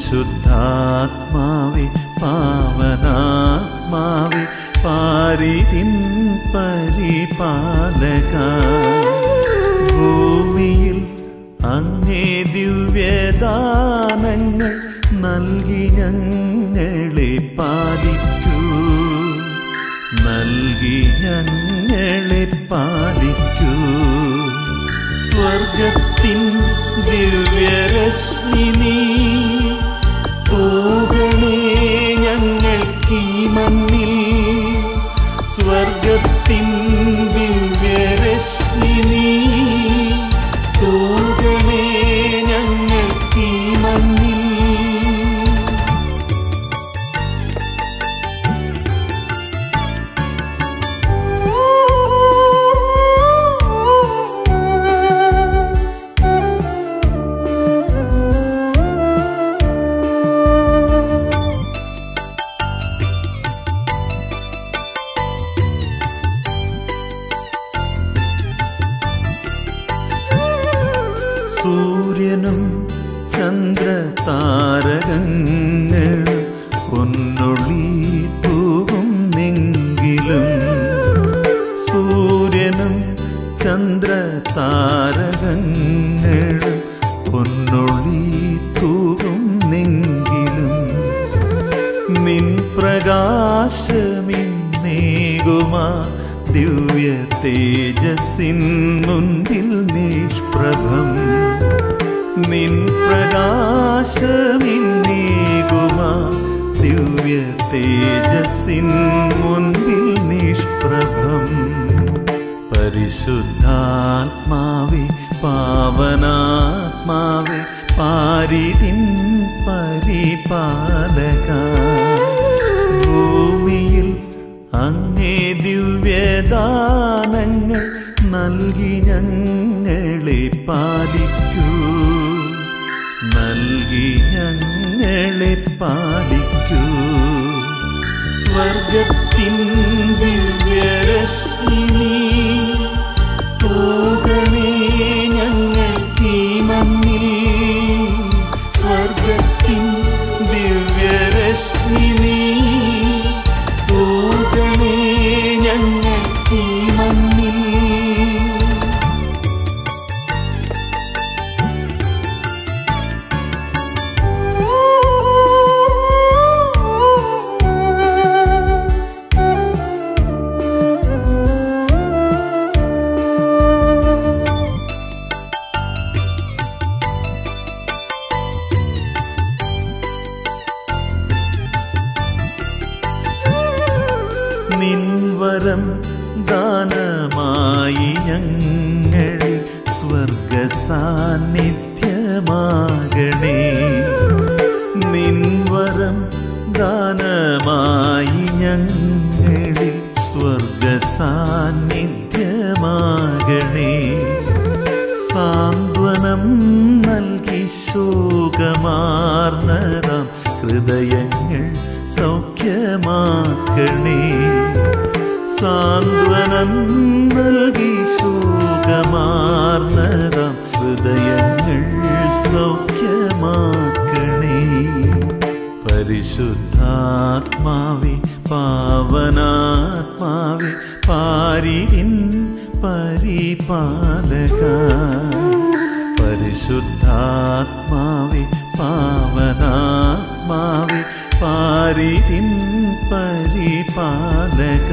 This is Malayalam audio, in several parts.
പരിശുദ്ധാത്മാവെ പാവനാത്മാവെ പാരിതിൻ പരിപാലക ഭൂമിയിൽ അങ്ങേ ദിവ്യദാനങ്ങൾ നൽകി ഞങ്ങളെ പാലിക്കൂ നൽകി ഞങ്ങളെ പാലിക്കൂ സ്വർഗത്തിൻ ദിവ്യരശ്മി നീ തൂകണേ ഞങ്ങൾക്കീ മണ്ണിൽ സ്വർഗത്തിൻ ദിവ്യരശ്മി നീ തൂകണേ ഞങ്ങൾക്കീ മണ്ണിൽ സൂര്യനും ചന്ദ്രതാരകങ്ങളും പൊന്നൊളി തൂകുന്നെങ്കിലും സൂര്യനും ചന്ദ്രതാരകങ്ങളും പൊന്നൊളി തൂകുന്നെങ്കിലും നിൻ പ്രകാശമിന്നേകുമാ ദിവ്യ തേജസ്സിൻ മുൻപിൽ നിഷ്പ്രഭം നിൻ പ്രകാശമിന്നേകുമാ ദിവ്യ തേജസ്സിൻ മുൻപിൽ നിഷ്പ്രഭം പരിശുദ്ധാത്മാവെ പാവനാത്മാവെ പാരിതിൻ പരിപാലക ഭൂമിയിൽ അങ്ങേ ദിവ്യദാനങ്ങൾ നൽകി ഞങ്ങളെ പാലിക്കൂ നൽകി ഞങ്ങളെ പാലിക്കൂ സ്വർഗത്തിൻ ദിവ്യരശ്മി നീ തൂകണേ ഞങ്ങൾക്കീ മണ്ണിൽ സ്വർഗത്തിൻ ദിവ്യരശ്മി നീ തൂകണേ ഞങ്ങൾക്കീ മണ്ണിൽ നിൻവരം ദാനമായി ഞങ്ങളിൽ സ്വർഗ സാന്നിധ്യമാകണേ നിൻവരം ദാനമായി ഞങ്ങളിൽ സ്വർഗ സാന്നിധ്യമാകണേ സാന്ത്വനം നൽകി ശോകമാർന്നതാം ഹൃദയങ്ങൾ സൗഖ്യമാക്കണേ സാന്ത്വനം നൽകി ശോകമാർന്നതാം ഹൃദയങ്ങൾ സൗഖ്യമാക്കണേ പരിശുദ്ധാത്മാവെ പാവനാത്മാവെ പാരിതിൻ പരിപാലക പരിശുദ്ധാത്മാവെ പാവനാത്മാവെ പാരിതിൻ പരിപാലക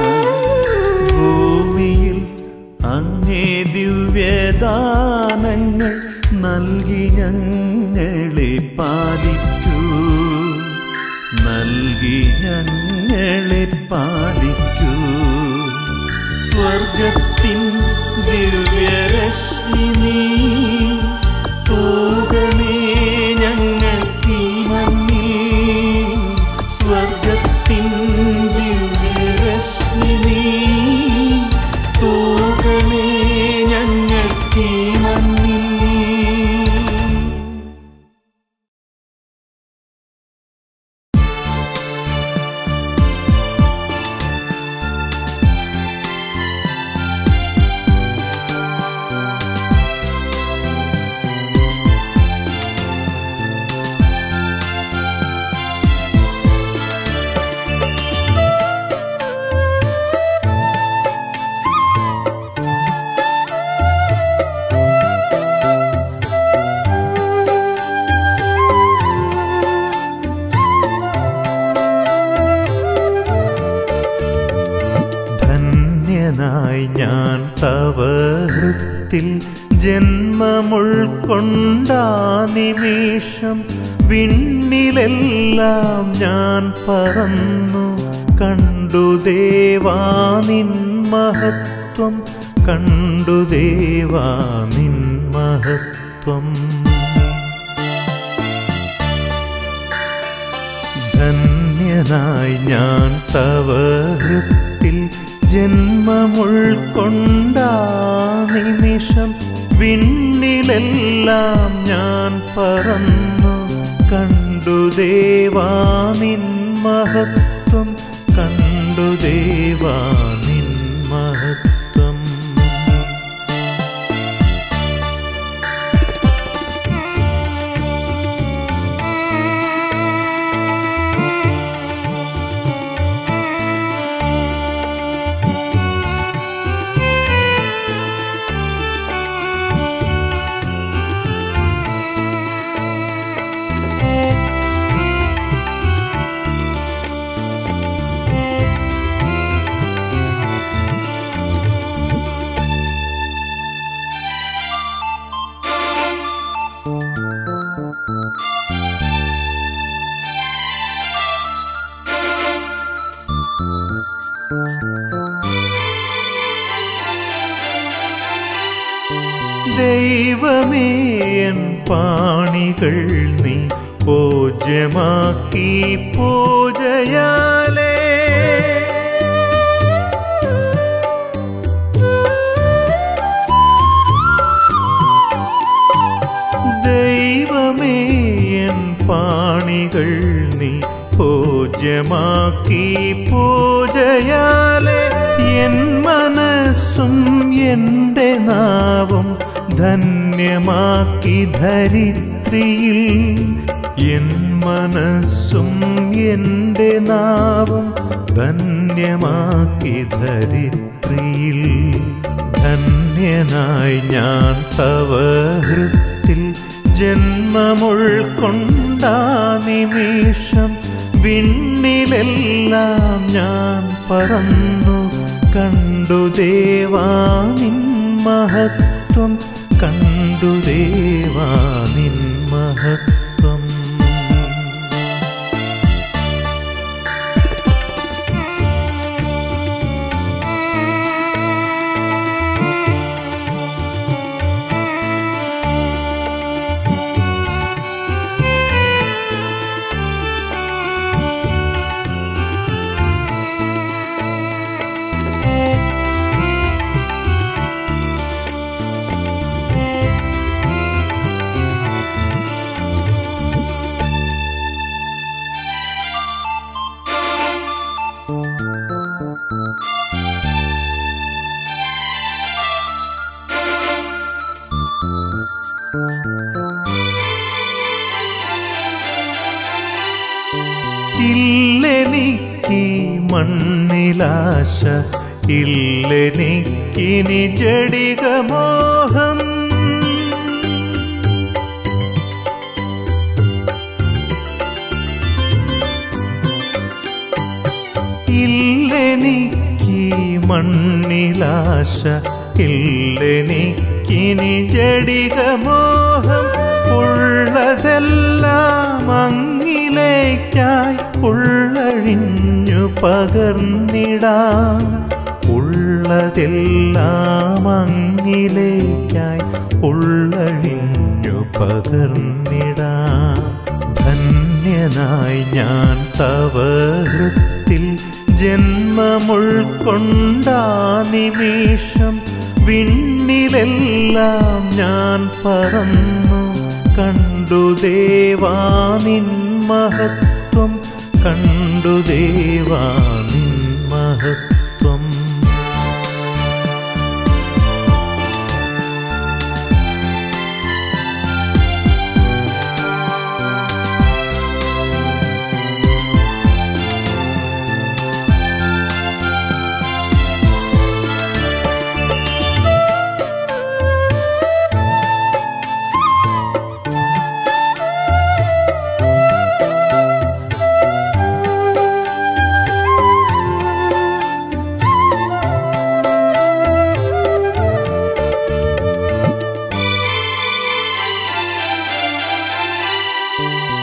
ഭൂമിയിൽ അങ്ങേ ദിവ്യദാനങ്ങൾ നൽകി ഞങ്ങളെ പാലിക്കൂ നൽകി ഞങ്ങളെ പാലിക്കൂ സ്വർഗത്തിൻ ദിവ്യരശ്മി നീ തൂകണേ ഞങ്ങൾക്കീ മണ്ണിൽ സ്വർഗത്തിൻ ദിവ്യരശ്മി നീ തൂകണേ ഞങ്ങൾക്കീ മണ്ണിൽ ും തവഹൃത്തിൽ ജന്മമുൾക്കൊണ്ടാ നിമിഷം വിണ്ണിലെല്ലാം ഞാൻ പറന്നു കണ്ടു ദേവാ നിൻ മഹത്വം കണ്ടു ദേവാ നിൻ മഹത്വം ധന്യനായി ഞാൻ തവഹൃത്തിൽ ജന്മമുൾക്കൊണ്ടാ നിമിഷം വിണ്ണിലെല്ലാം ഞാൻ പറന്നു കണ്ടു ദേവാ നിൻ മഹത്വം കണ്ടു ദേവാ നിൻ മഹത്വം ദൈവമേ എൻ പാണികൾ നീ പൂജ്യമാക്കി പൂജയാലേ ദൈവമേ എൻ പാണികൾ നീ പൂജ്യമാക്കി പൂജയാലെ എൻ മനസ്സും എൻ്റെ നാവും ധന്യമാക്കി ധരിത്രിയിൽ എൻ മനസ്സും എൻ്റെ നാവും ധന്യമാക്കി ധരിത്രിയിൽ ധന്യനായി ഞാൻ തവഹൃത്തിൽ ജന്മമുൾക്കൊണ്ടാ നിമിഷം വിണ്ണിലെല്ലാം ഞാൻ പറന്നു കണ്ടു ദേവാ നിൻ മഹത്വം കണ്ടു ദേവാ നിൻ മഹത്വം ഇല്ലെനിക്ക് മണ്ണിലാശ ഇല്ലെനിക്കിനി ജടികമോഹം ഇല്ലെനിക്ക് മണ്ണിലാശ ഇല്ലെനിക്കിനി ജടികമോഹം ഉള്ളതെല്ലാം അങ്ങിലേക്കായി ഉള്ളഴിഞ്ഞു പകർന്നിടാം ഉള്ളതെല്ലാം അങ്ങിലേക്കായി ഉള്ളഴിഞ്ഞു പകർന്നിടാം ധന്യനായി ഞാൻ തവഹൃത്തിൽ ജന്മമുൾക്കൊണ്ടാ നിമിഷം വിണ്ണിലെല്ലാം ഞാൻ പറന്നു കണ്ടു ദേവാ നിൻ മഹത്വം കണ്ടു ദേവാ നിൻ മഹത്വം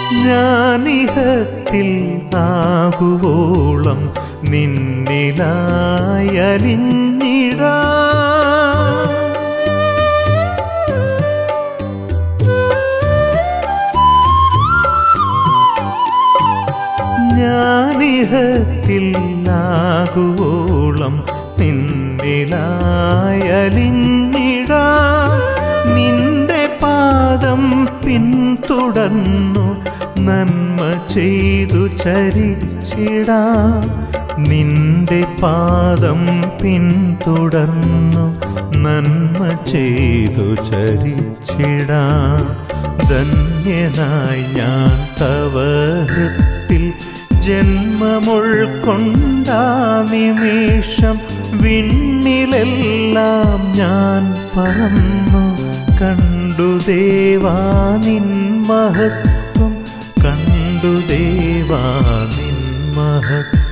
ഞാനിഹത്തിൽ ആകുവോളം നിന്നിലായലിഞ്ഞിടാ ഞാനിഹത്തിൽ ആകുവോളം നിന്നിലായലിഞ്ഞിടാ നിന്റെ പാദം പിന്തുടർന്നു നന്മ ചെയ്തു ചരിച്ചിടാ നിന്റെ പാദം പിന്തുടർന്നു നന്മ ചെയ്തു ചരിച്ചിടാ ധന്യനായി ഞാൻ തവ ഹൃത്തിൽ ജന്മമുൾക്കൊണ്ടാ നിമേഷം വിണ്ണിലെല്ലാം ഞാൻ പറന്നു കണ്ടു ദേവാ നിൻ മഹത്വം കണ്ടു ദേവാ നിൻ മഹത്വം